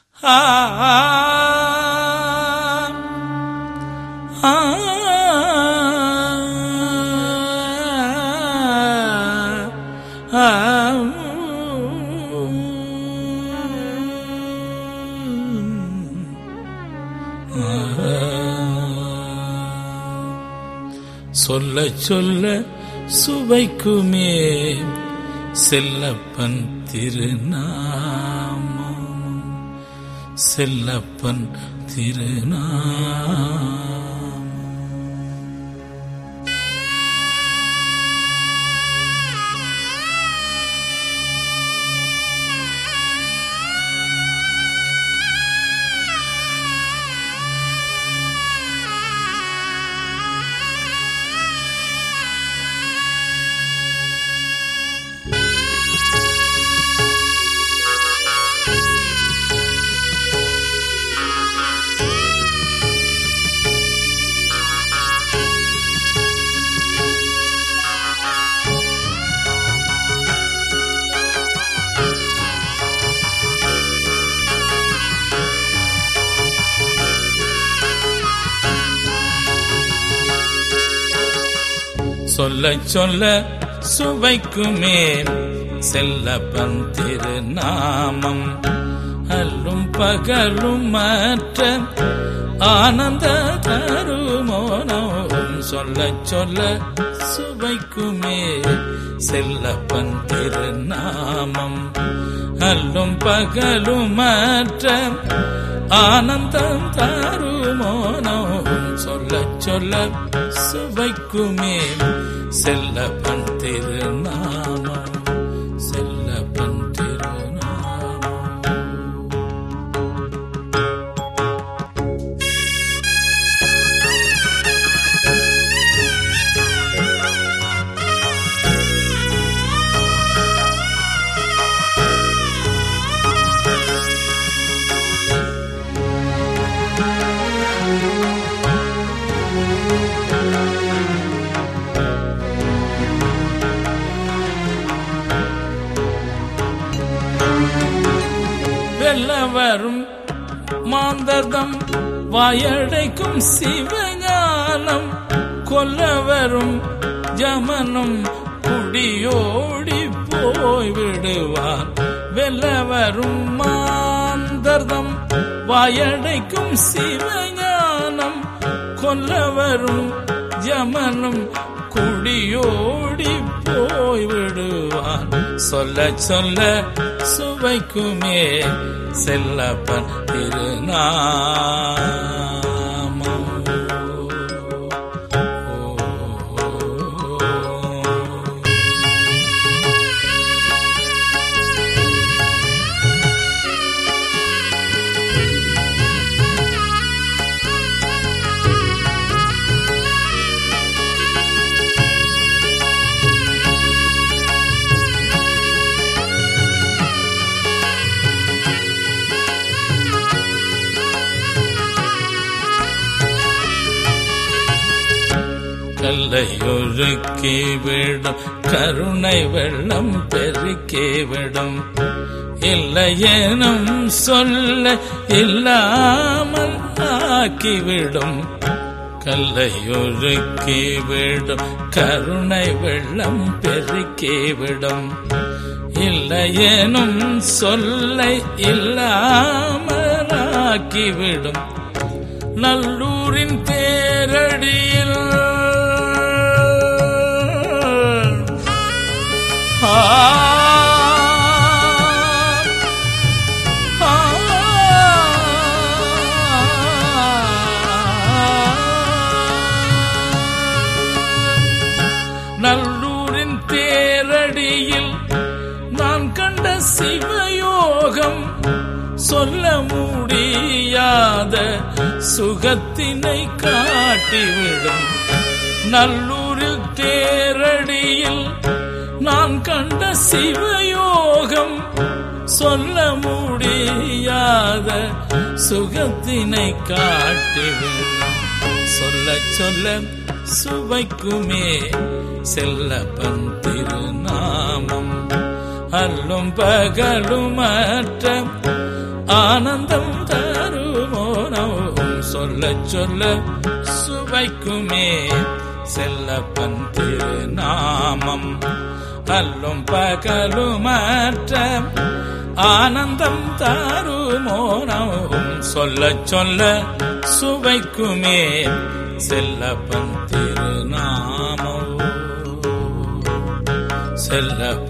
ஆ ஆ ஆ சொல்ல சொல்ல சுவைக்குமே செல்லப்பன் திருநாமம் செல்லப்பன் திருநாமம் சொல்ல சொல்ல சுவைக்குமே செல்லப்பன் திருநாமம் அல்லும் பகலும் மற்ற ஆனந்த தருமோனம் சொல்ல சொல்ல சுவைக்குமே செல்லப்பன் திருநாமம் அல்லும் பகலும் மற்ற ஆனந்தம் தருமோனம் சொல்ல சொல்ல சுவைக்குமே செல்லப்பன் திருநாமம் செல்லப்பன் திருநாமம் வெல்ல வரும் மாந்தர்தம் வாயடைக்கும் சிவஞானம் கொல்ல வரும் ஜமனும் குடியோடி போய் விடுவான் வெல்ல வரும் மாந்தர்தம் வாயடைக்கும் சிவஞானம் கொல்ல வரும் ஜமனும் குடியோடி போய் விடுவான் சொல்ல சொல்ல சுவைக்குமே செல்லப்பன் திருநாமம் கல்லையொருக்கி விடும் கருணை வெள்ளம் பெருக்கி விடும் இல்லையேனும் சொல்ல இல்லாமல் ஆக்கிவிடும் கல்லையொருக்கி விடும் கருணை வெள்ளம் பெருக்கி விடும் இல்லையேனும் சொல்லை இல்லாமல் ஆக்கிவிடும் நல்லூரின் தேரடியில் ஆ ஆ நல்லூரின் தேரடியில் நான் கண்ட சிவயோகம் சொல்ல முடியாத சுகத்தினை காட்டிவிடும் நல்லூரில் தேரடியில் நான் கண்ட சிவயோகம் சொல்ல முடியாத சுகத்தினை காட்டிவிடும் சொல்ல சொல்ல சுவைக்குமே செல்லப்பன் திருநாமம் அல்லும் பகலுமற்ற ஆனந்தம் தருமோனவும் சொல்ல சொல்ல சுவைக்குமே செல்லப்பன் திருநாமம் அல்லும் பகலுமற்ற ஆனந்தம் தருமோனவும் சொல்ல சொல்ல சுவைக்குமே செல்லப்பன் திருநாமம் செல்லப்பன்